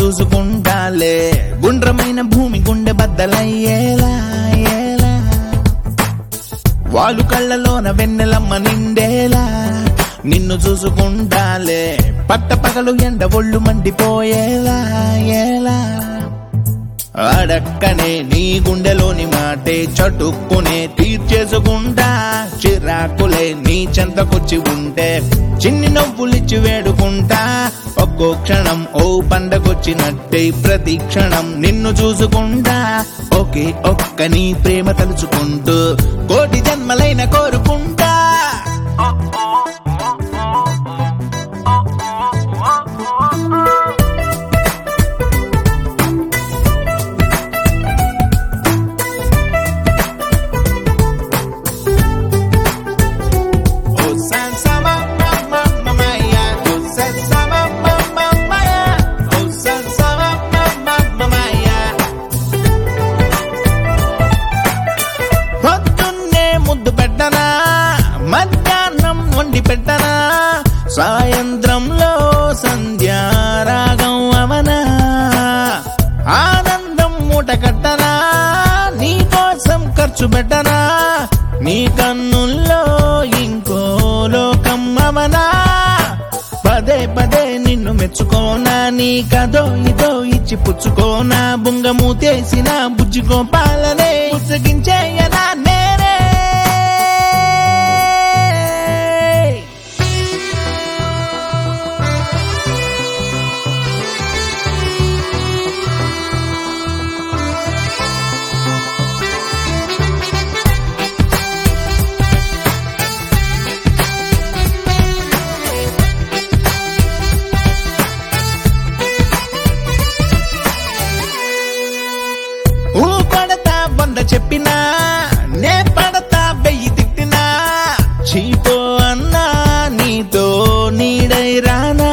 చూసుకుంటాలే గుండ్రమైన భూమి గుండె బద్దలయ్యేలా ఏలా వాళ్ళు కళ్ళలోన వెన్నెలమ్మ నిండేలా నిన్ను చూసుకుంటాలే పట్ట పగలు ఎండ ఒళ్ళు మండిపోయేలా ఎలా అడక్కనే నీ గుండెలోని మాటే చటుక్కునే తీర్చేసుకుంటా చిరాకులే నీ చెంతకొచ్చి ఉంటే చిన్ని నవ్వులిచ్చి వేడుకుంటా ఒక్కో క్షణం ఓ పండగొచ్చినట్టే ప్రతి క్షణం నిన్ను చూసుకుంటా ఒకే ఒక్క నీ ప్రేమ తలుచుకుంటూ కోటి జన్మలైన కోరుకుంటా Oh, Sansa, mamma, mamma mia. Oh, Sansa, mamma, mamma mia. Oh, Sansa, mamma, mamma mia. పొద్దున్నే ముద్దు పెట్టనా మధ్యాహ్నం వండి పెట్టనా సాయంత్రంలో సంధ్యారాగం అవనా ఆనందం మూట కట్టనా నీ కోసం ఖర్చు పెట్టనా నీ కన్నుల్లో ఇంకో లోకం అవనా పదే పదే నిన్ను మెచ్చుకోనా నీ కదో ఇదో ఇచ్చి పుచ్చుకోనా బుంగమూతేసిన బుజ్జి గోపాలనే ఉత్సగించేయనా నేనే ఊ పడతా వంద చెప్పినా నే పడతా వెయ్యి తిట్టినా చీపో అన్నా నీతో నీడై రానా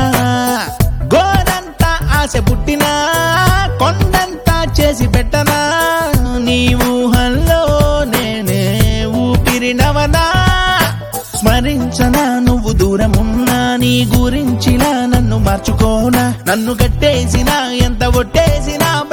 గోరంతా ఆశ పుట్టినా కొండంతా చేసి పెట్టనా నీ ఊహల్లో నేనే ఊపిరినవనా స్మరించనా నువ్వు దూరమున్నా నీ గురించిలా నన్ను మార్చుకోనా నన్ను కట్టేసినా ఎంత ఒట్టేసినా